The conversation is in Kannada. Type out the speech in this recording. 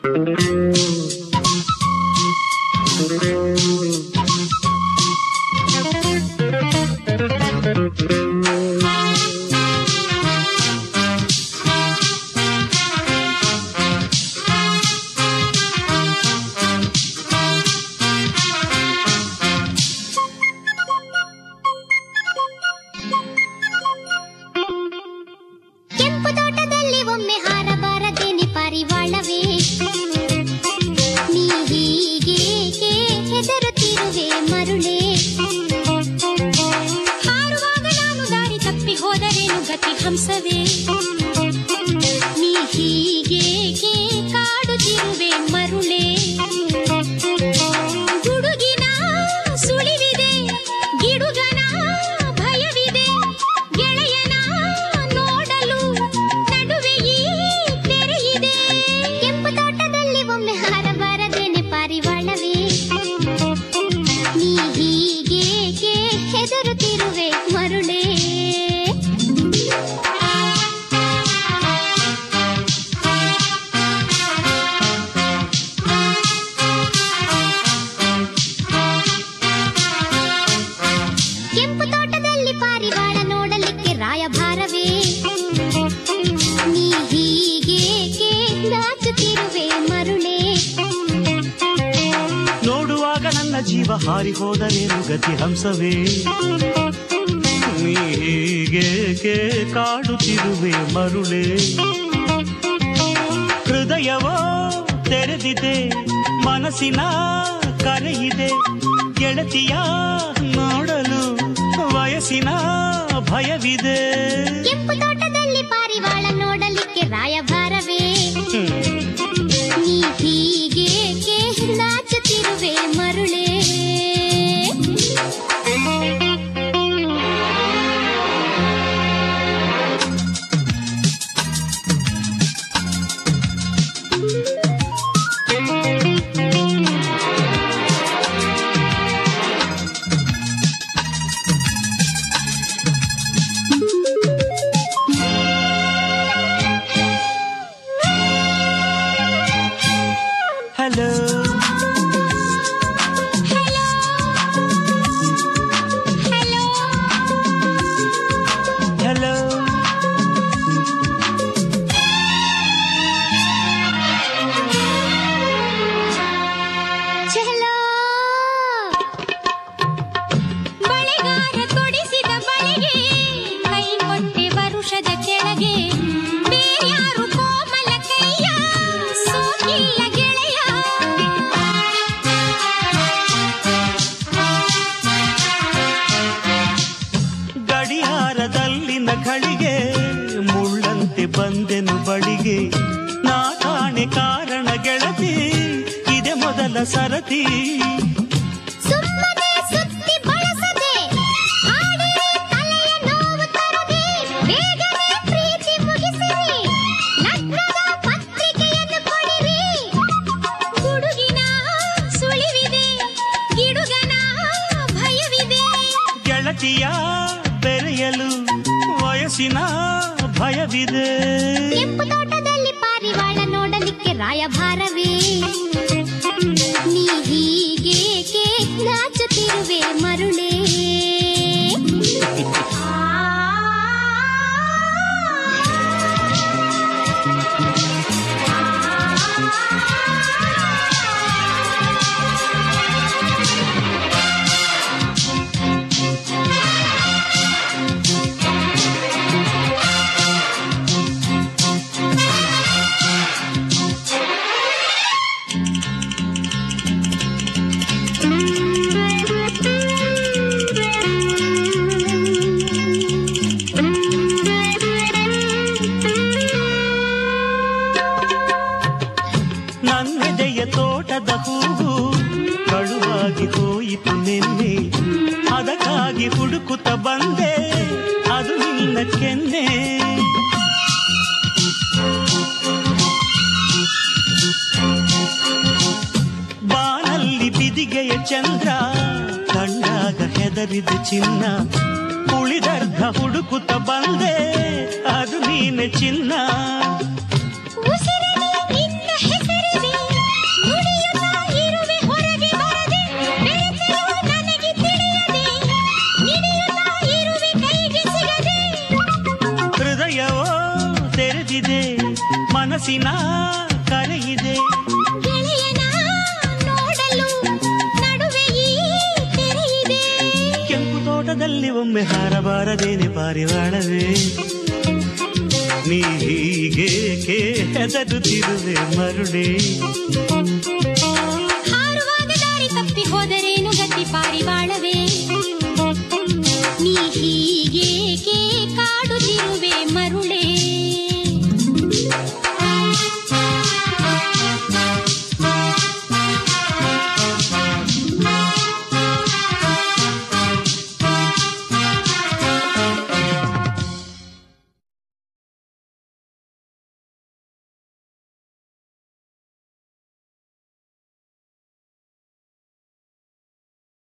ಕೆಂಪು ತೋಟದಲ್ಲಿ ಒಮ್ಮೆ ಹಾರಬಾರದೇನೆ ಪಾರಿವಾಳವೇ ನೀ ಹೀಗೇಕೆ ಹೆದರುತ್ತಿರುವೆ ಮರುಳೇ ಹಾರುವಾಗ ನಾನು ದಾರಿ ತಪ್ಪಿ ಹೋದರೇನು ಗತಿ ಹಂಸವೇ ನೀ ಹೀಗೇಕೆ ಕಾಡುತ್ತಿರುವೆ ಮರುಳೇ ಗುಡುಗಿನ ಸುಳಿವಿದೆ ಗಿಡುಗನ ಭಯವಿದೆ ಗೆಳೆಯನ ನೋಡಲು ನಡುವೆ ಈ ತೆರೆಯಿದೆ ಕೆಂಪು ತೋಟದಲ್ಲಿ ಒಮ್ಮೆ ಹಾರಬಾರದೇನೆ ಪಾರಿವಾಳವೇ ನೀ ಹೀಗೇಕೆ ಹೆದರುತ್ತಿರುವೆ ಮರುಳೇ ಕೆಂಪು ತೋಟದಲ್ಲಿ ಪಾರಿವಾಳ ನೋಡಲಿಕ್ಕೆ ರಾಯಭಾರವೇ ನೀ ಹೀಗೇಕೆ ನಾಚುತ್ತಿರುವೆ ಮರುಳೇ ನೋಡುವಾಗ ನನ್ನ ಜೀವ ಹಾರಿ ಹೋದರೇನು ಗತಿ ಹಂಸವೇ ನೀ ಹೀಗೇಕೆ ಕಾಡುತ್ತಿರುವೆ ಮರುಳೇ ಹೃದಯವೋ ತೆರೆದಿದೆ ಮನಸ್ಸಿನ ಕರೆಯಿದೆ ಗೆಳತಿಯ ನೋಡಲು ವಯಸ್ಸಿನ ಭಯವಿದೆ ಕೆಂಪು ತೋಟದಲ್ಲಿ ಪಾರಿವಾಳ ನೋಡಲಿಕ್ಕೆ ರಾಯಭಾರವೇ ನೀ ಹೀಗೇಕೆ ನಾಚುತ್ತಿರುವೆ ಮರುಳೇ ಹಲೋ ಹಲೋ ಹಲೋ ಹಲೋ ಚಲೋ ಬಳೆಗಾರ ತೊಡಿಸಿದ ಬಳೆಗೆ ಕೈ ಕೊಟ್ಟೆ ವರುಷದ ಕೆಳಗೆ ಬೇರ್ಯಾರು ಕೋಮಲ ಕೈಯ ಸೋಕಿಲ್ಲ ಗೆಳೆಯ ಗಡಿಯಾರದಲ್ಲಿನ ಘಳಿಗೆ ಮುಳ್ಳಂತೆ ಬಂದೆನು ಬಳಿಗೆ ನಾ ಕಾಣೆ ಕಾರಣ ಗೆಳತಿ ಇದೆ ಮೊದಲ ಸರತಿ ಸುಮ್ಮನೆ ಸುತ್ತಿ ಬಳಸದೆ ಆಡಿರಿ ತಲೆಯ ನೋವು ತರದೆ ಬೇಗನೆ ಪ್ರೀತಿ ಮುಗಿಸಿರಿ ಲಗ್ನದ ಪತ್ರಿಕೆಯನ್ನು ಕೊಡಿರಿ ಗುಡುಗಿನ ಸುಳಿವಿದೆ ಗಿಡುಗನ ಭಯವಿದೆ ಗೆಳತಿಯ ಬೆರೆಯಲು ವಯಸ್ಸಿನ ಭಯವಿದೆ ಕೆಂಪು ತೋಟದಲ್ಲಿ ಪಾರಿವಾಳ ನೋಡಲಿಕ್ಕೆ ರಾಯಭಾರವೇ ನೀ ಹೀಗೇಕೆ ನಾಚುತ್ತಿರುವೆ ಮರುಳೇ ನನ್ನೆದೆಯ ತೋಟದ ಹೂವು ಕಳುವಾಗಿ ಹೋಯಿತು ನಿನ್ನೆ ಅದಕ್ಕಾಗಿ ಹುಡುಕುತ್ತ ಬಂದೆ ಅದು ನಿನ್ನ ಕೆನ್ನೆ ಬಾನಲ್ಲಿ ಬಿದಿಗೆಯ ಚಂದ್ರ ಕಂಡಾಗ ಹೆದರಿದ ಚಿನ್ನ ಉಳಿದರ್ಧ ಹುಡುಕುತ್ತ ಬಂದೆ ಅದು ನೀನೆ ಚಿನ್ನ ಉಸಿರಿನ ನಿನ್ನ ಹೆಸರಿದೆ ಬೆರೆತಿದೆ ಮನಸ್ಸಿನ ಕರೆಯಿದೆ ಗೆಳೆಯನ ನೋಡಲು ನಡುವೆ ಈ ತೆರೆಯಿದೆ ಕೆಂಪು ತೋಟದಲ್ಲಿ ಒಮ್ಮೆ ಹಾರಬಾರದೇನೆ ಪಾರಿವಾಳವೇ ನೀ ಹೀಗೇಕೆ ಹೆದರುತ್ತಿರುವೆ ಮರುಳೇ ಹಾರುವಾಗ ದಾರಿ ತಪ್ಪಿ ಹೋದರೆ